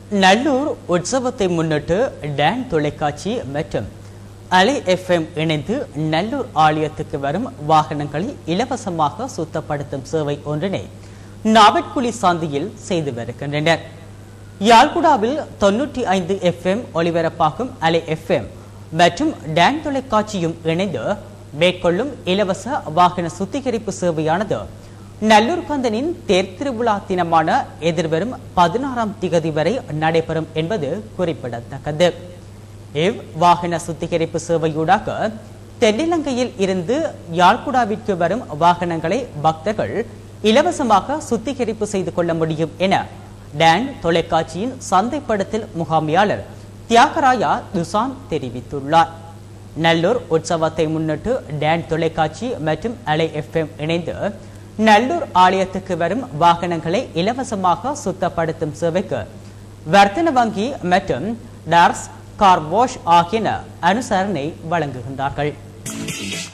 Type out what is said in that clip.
நல்லூர் உற்சவத்தை முன்னிட்டு டான் தொலைக்காட்சி மற்றும் அலை எஃப்எம் இணைந்து நல்லூர் ஆலயத்துக்கு வரும் வாகனங்களை இலவசமாக சுத்தப்படுத்தும் சேவை ஒன்றினை நாவட்குழி சாந்தியில் செய்து வருகின்றனர் யாழ்குடாவில் தொன்னூற்றி ஐந்து எஃப்எம் ஒளிபரப்பாகும் அலை எஃப்எம் மற்றும் டான் தொலைக்காட்சியும் இணைந்து மேற்கொள்ளும் இலவச வாகன சுத்திகரிப்பு சேவையானது நல்லூர் கந்தனின் தேர் திருவிழா தினமான எதிர்வரும் பதினாறாம் திகதி வரை நடைபெறும் என்பது குறிப்பிடத்தக்கது இவ் வாகன சுத்திகரிப்பு சேவையூடாக தென்னிலங்கையில் இருந்து யாழ்குடாவிற்கு வரும் வாகனங்களை பக்தர்கள் இலவசமாக சுத்திகரிப்பு செய்து கொள்ள முடியும் என டான் தொலைக்காட்சியின் சந்தைப்படுத்தல் முகாமியாளர் தியாகராயா துசான் தெரிவித்துள்ளார் நல்லூர் உற்சவத்தை முன்னிட்டு டான் தொலைக்காட்சி மற்றும் அலை எஃப்எம் இணைந்து நல்லூர் ஆலயத்துக்கு வரும் வாகனங்களை இலவசமாக சுத்தப்படுத்தும் சேவைக்கு வர்த்தன வங்கி மற்றும் டார்ஸ் கார் வாஷ் ஆகியன அனுசரணை வழங்குகின்றார்கள்